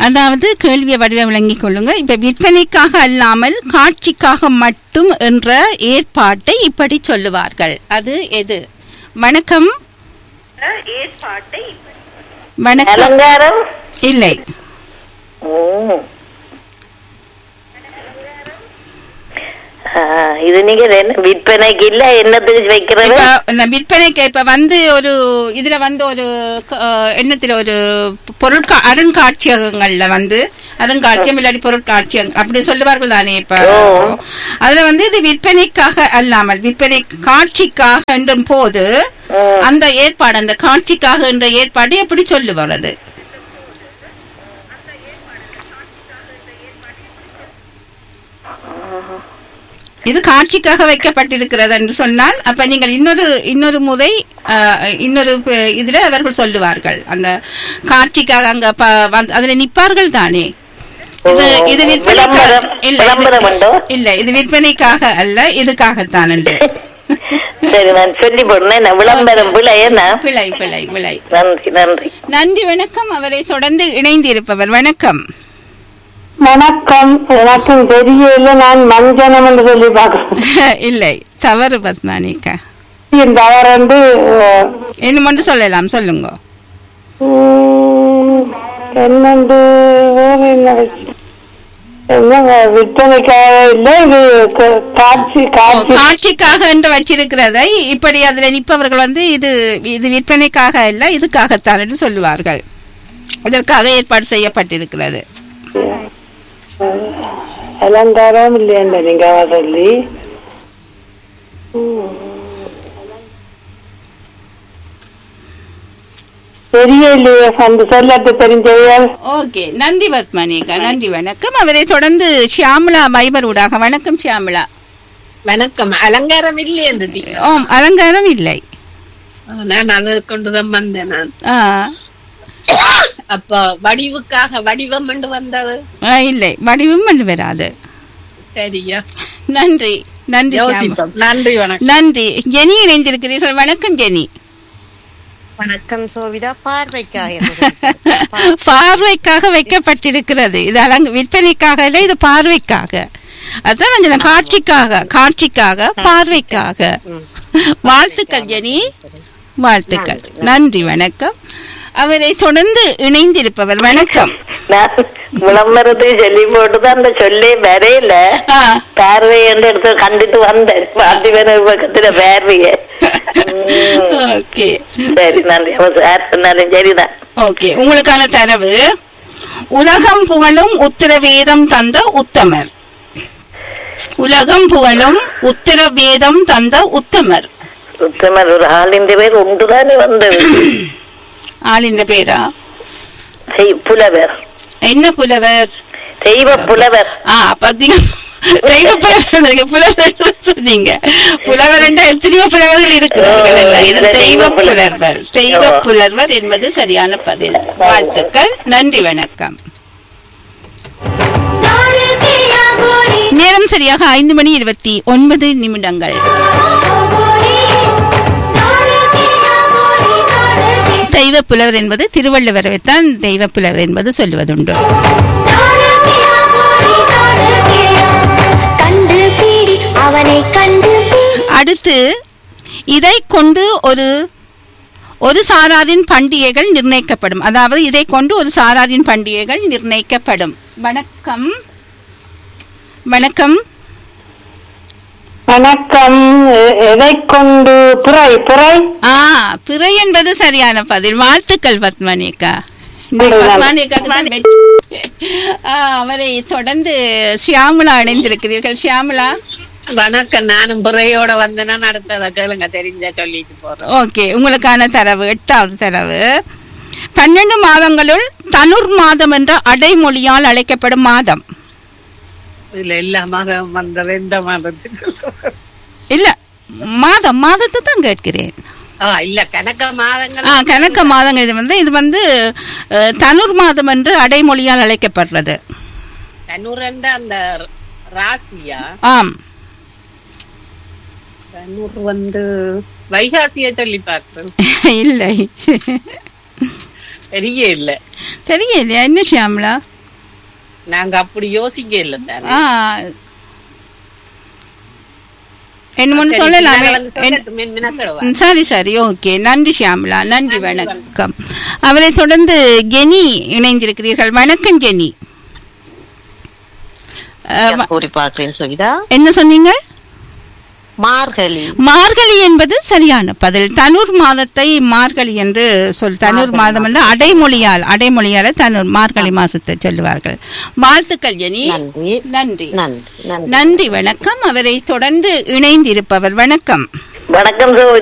அதாவது கேள்வியை வடிவ விளங்கிக் கொள்ளுங்க இப்ப விற்பனைக்காக அல்லாமல் காட்சிக்காக மட்டும் என்ற ஏற்பாட்டை இப்படி சொல்லுவார்கள் அது எது வணக்கம் வணக்கம் அலங்காரம் இல்லை ம். ஆ, இது நீங்க என்ன விற்பனைக்கு இல்ல என்னத்துக்கு வைக்கிறது இப்ப இந்த விற்பனைக்கு இப்ப வந்து ஒரு இதுல வந்து ஒரு க- எண்ணத்துல ஒரு பொருட்கா அருங்காட்சியகங்கள்ல வந்து அருங்காட்சியம் இல்லாட்டி பொருட்காட்சியம் அப்படி சொல்லுவார்கள் தானே இப்ப ஓ. அதுல வந்து இது விற்பனைக்காக அல்லாமல் விற்பனை காட்சிக்காக என்றும் போது ம். அந்த ஏற்பாடு அந்த காட்சிக்காக என்ற ஏற்பாடு எப்படி சொல்லுவது இது காட்சிக்காக வைக்கப்பட்டிருக்கிறது என்று சொன்னால் அப்ப நீங்கள் இன்னொரு இன்னொரு முறை அஹ், இன்னொரு ப- இதுல அவர்கள் சொல்லுவார்கள் அந்த காட்சிக்காக அங்க ப- வந்து- அதுல நிப்பார்கள் தானே இது ஓ, இது விற்பனைக்காக விளம்பரம், இல்ல விளம்பரம் உண்டோ? இது- இல்ல இது விற்பனைக்காக அல்ல இதுக்காகத்தான் என்று சரி நான் சொல்லி போடுறேன் நான் விளம்பரம் பிள்ளை என்ன பிழை பிழை பிழை நன்றி நன்றி நன்றி வணக்கம் அவரை தொடர்ந்து இணைந்திருப்பவர் வணக்கம் வணக்கம் எனக்கும் தெரியல நான் மஞ்சனம் என்று சொல்லி பார்க்கிறேன் இல்லை தவறு பத்மானிக்கா இந்த அவர் வந்து அஹ், இன்னும் ஒன்று சொல்லலாம் சொல்லுங்க உம், என்னண்டு வேற என்ன வச்சு என்னங்க விற்பனைக்காக இல்லை இது க- காட்சி காட்சி காட்சிக்காக என்று வச்சிருக்கிறதை இப்படி அதுல நிற்பவர்கள் வந்து இது இது விற்பனைக்காக இல்ல இதுக்காகத்தான் என்று சொல்லுவார்கள் இதற்காக ஏற்பாடு செய்யப்பட்டிருக்கிறது அலங்காரம் இல்லையண்ட நீங்க சொல்லி உம். தெரியலையே அந்த சொல்லட்டு தெரிஞ்சவர்கள் ஓகே நன்றி பத்மானிகா நன்றி வணக்கம் அவரை தொடர்ந்து ஷியாமலா மைபர் ஊடாக வணக்கம் ஷியாமலா வணக்கம் அலங்காரம் இல்லை என்று ஓம் அலங்காரம் இல்லை நான் அதை கொண்டுதான் வந்தேன் நான் ஆ, அப்ப வடிவுக்காக வடிவம் என்று வந்தது ஆ, இல்லை வடிவம் கொண்டு வராது சரியா நன்றி நன்றி ஷியாமலா. யோசிப்போம் நன்றி வணக்கம் நன்றி ஜெனி இணைந்திருக்கிறீர்கள் வணக்கம் ஜெனி வணக்கம் சோவிதா பார்வைக்காக பார்வைக்காக வைக்கப்பட்டிருக்கிறது இது அலங்க விற்பனைக்காக இல்லை இது பார்வைக்காக அதான் நான் சொன்னேன், காட்சிக்காக காட்சிக்காக பார்வைக்காக வாழ்த்துக்கள் ஜெனி வாழ்த்துக்கள் நன்றி வணக்கம் அவரை தொடர்ந்து இணைந்திருப்பவர் வணக்கம் நான் விளம்பரத்துக்கு சொல்லி போட்டுதான் அந்த சொல்லே வரையில ஆ. பார்வை என்று எடுத்து கண்டுட்டு வந்தேன் பார்த்திபன பக்கத்துல பார்வைய ஓகே சரி நன்றி அவ சார் சொன்னாலும் சரிதான் ஓகே உங்களுக்கான தரவு உலகம் புகழும் உத்தரவேதம் தந்த உத்தமர் உலகம் புகழும் உத்தரவேதம் தந்த உத்தமர் உத்தமர் ஒரு ஆளின் பேர் ஒன்றுதானே வந்தது ஆளின் பேரா தெய்- புலவர் என்ன புலவர் தெய்வ புலவர் ஆ பாத்தீங்க தெய்வ புலவர் நீங்க புலவர் சொன்னீங்க புலவர் என்ற எத்தனையோ புலவர்கள் இருக்கிறார்கள் இல்ல? இது தெய்வ புலவர் தெய்வ புலவர் என்பது சரியான பதில் வாழ்த்துக்கள் நன்றி வணக்கம் நேரம் சரியாக ஐந்து மணி இருபத்தி ஒன்பது நிமிடங்கள் தெய்வ புலவர் என்பது திருவள்ளுவரைத்தான் தெய்வ புலவர் என்பது சொல்லுவதுண்டு கண்டு பீடி அவனை கண்டு அடுத்து இதை கொண்டு ஒரு ஒரு சாராரின் பண்டிகைகள் நிர்ணயிக்கப்படும் அதாவது இதை கொண்டு ஒரு சாராரின் பண்டிகைகள் நிர்ணயிக்கப்படும் வணக்கம் வணக்கம் வணக்கம் எ- எதை கொண்டு புரை புரை ஆ பிறை என்பது சரியான பதில் வாழ்த்துக்கள் பத்மனிகா நன்றி. பத்மனிகாக்கு தான் வெற்றி. ஆ, அவரை தொடர்ந்து ஷியாமலா இணைந்திருக்கிறீர்கள் ஷியாமலா வணக்கம் நானும் புறையோட வந்தேன்னா அடுத்ததை கேளுங்க தெரிஞ்ச சொல்லிட்டு போறேன் ஓகே உங்களுக்கான தரவு எட்டாவது தரவு பன்னெண்டு மாதங்களுள் தனுர் மாதம் என்ற அடைமொழியால் அழைக்கப்படும் மாதம் இதுல எல்லா மதம் வந்தது எந்த மதத்துக்கு சொல்லுங்க. இல்ல மாதம் மாதத்தை தான் கேட்கிறேன் ஆ இல்ல கணக்க மாதங்கள் ஆ கணக்க மாதங்கள் இது வந்து இது வந்து அஹ், தனுர் மாதம் என்று அடைமொழியால் அழைக்கப்படுறது தன்னூரண்ட அந்த ராசியா ஆம் தன்னூர் வந்து வைகாசிய சொல்லி பார்க்கிறேன் இல்லை பெரிய இல்ல தெரியலையா என்ன ஷியாமலா நாங்க அப்படி யோசிக்க இல்ல தானே ஆ என்னமொன்னு சொல்லலாமே என்- ம், சரி சரி ஓகே நன்றி ஷியாமலா நன்றி வணக்கம் அவரை தொடர்ந்து கெனி இணைந்திருக்கிறீர்கள் வணக்கம் கெனி அஹ், வ- கூறி பார்க்கிறேன் சோவிதா என்ன சொன்னீங்க மார்கழி மார்கழி என்பது சரியான பதில் தனுர் மாதத்தை மார்கழி என்று சொல் தனுர் மாதம் என்று அடைமொழியால் அடைமொழியால தனுர் மார்கழி மாசத்தை சொல்லுவார்கள் வாழ்த்துக்கள் ஜெனி நன்றி நன்றி நன்றி நன்றி நன்றி வணக்கம் அவரை தொடர்ந்து இணைந்திருப்பவர் வணக்கம் வணக்கம் சோவிதா